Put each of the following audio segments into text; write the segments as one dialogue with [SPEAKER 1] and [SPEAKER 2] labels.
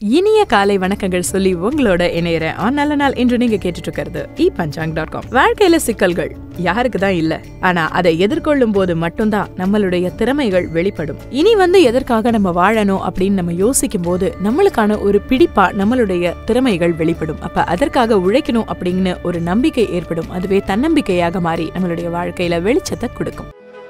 [SPEAKER 1] இனிய காலை வணக்கங்கள் சொல்லி உங்களோட இணையறேன் ஆன் நல்ல நாள் என்று நீங்க கேட்டுட்டு இருக்கிறது இ பஞ்சாங் டாட் காம் வாழ்க்கையில சிக்கல்கள் யாருக்கு தான் இல்ல ஆனா அதை எதிர்கொள்ளும் போது மட்டும்தான் நம்மளுடைய திறமைகள் வெளிப்படும் இனி வந்து எதற்காக நம்ம வாழணும் அப்படின்னு நம்ம யோசிக்கும் போது நம்மளுக்கான ஒரு பிடிப்பா நம்மளுடைய திறமைகள் வெளிப்படும் அப்ப அதற்காக உழைக்கணும் அப்படின்னு ஒரு நம்பிக்கை ஏற்படும் அதுவே தன்னம்பிக்கையாக மாறி நம்மளுடைய வாழ்க்கையில வெளிச்சத்தை கொடுக்கும்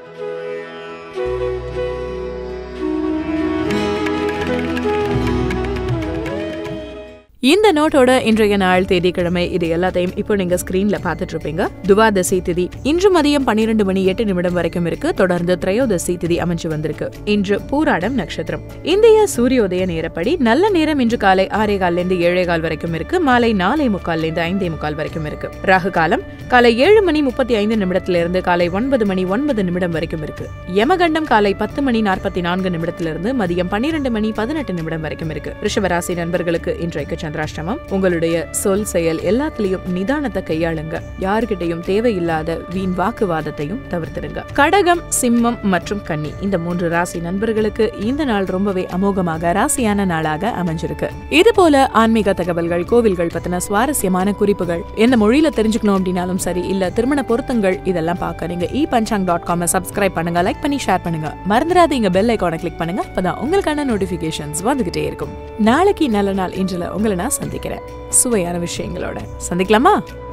[SPEAKER 1] இந்த நோட்டோட இன்றைய நாள் தேதிக்கிழமை இது எல்லாத்தையும் இப்போ நீங்க ஸ்கிரீன்ல பார்த்துட்டு இருப்பீங்க துவாதசி திதி இன்று மதியம் பன்னிரண்டு மணி எட்டு நிமிடம் வரைக்கும் இருக்கு தொடர்ந்து திரையோதசி திதி அமைஞ்சு வந்திருக்கு இன்று பூராடம் நட்சத்திரம் இந்திய சூரியோதய நேரப்படி நல்ல நேரம் இன்று காலை ஆறே கால்ல இருந்து ஏழே கால் வரைக்கும் இருக்கு மாலை நாலே முக்கால்ல இருந்து ஐந்தே முக்கால் வரைக்கும் இருக்கு ராகு காலம் காலை ஏழு மணி முப்பத்தி ஐந்து நிமிடத்துல இருந்து காலை ஒன்பது மணி ஒன்பது நிமிடம் வரைக்கும் இருக்கு யமகண்டம் காலை பத்து மணி நாற்பத்தி நான்கு நிமிடத்திலிருந்து மதியம் பன்னிரண்டு மணி பதினெட்டு நிமிடம் வரைக்கும் இருக்கு ரிஷபராசி நண்பர்களுக்கு இன்றைக்கு சந்திராஷ்டமம் உங்களுடைய சொல் செயல் எல்லாத்துலயும் நிதானத்தை கையாளுங்க யாருகிட்டையும் தேவையில்லாத வீண் வாக்குவாதத்தையும் தவிர்த்திடுங்க கடகம் சிம்மம் மற்றும் கன்னி இந்த மூன்று ராசி நண்பர்களுக்கு இந்த நாள் ரொம்பவே அமோகமாக ராசியான நாளாக அமைஞ்சிருக்கு இது போல ஆன்மீக தகவல்கள் கோவில்கள் பத்தின சுவாரஸ்யமான குறிப்புகள் எந்த மொழியில தெரிஞ்சுக்கணும் அப்படின்னாலும் சரி இல்ல திருமண பொருத்தங்கள் இதெல்லாம் பார்க்க நீங்க e Panchang dot com subscribe பண்ணுங்க லைக் பண்ணி ஷேர் பண்ணுங்க மறந்துடாதீங்க பெல் ஐக்கானை கிளிக் பண்ணுங்க அப்பதான் உங்களுக்கான நோட்டிபிகேஷன்ஸ் வந்துகிட்டே இருக்கும் நாளைக்கு நல்ல நாள் இன்றுல உங்களை நான் சந்திக்கிறேன் சுவையான விஷயங்களோட சந்திக்கலாமா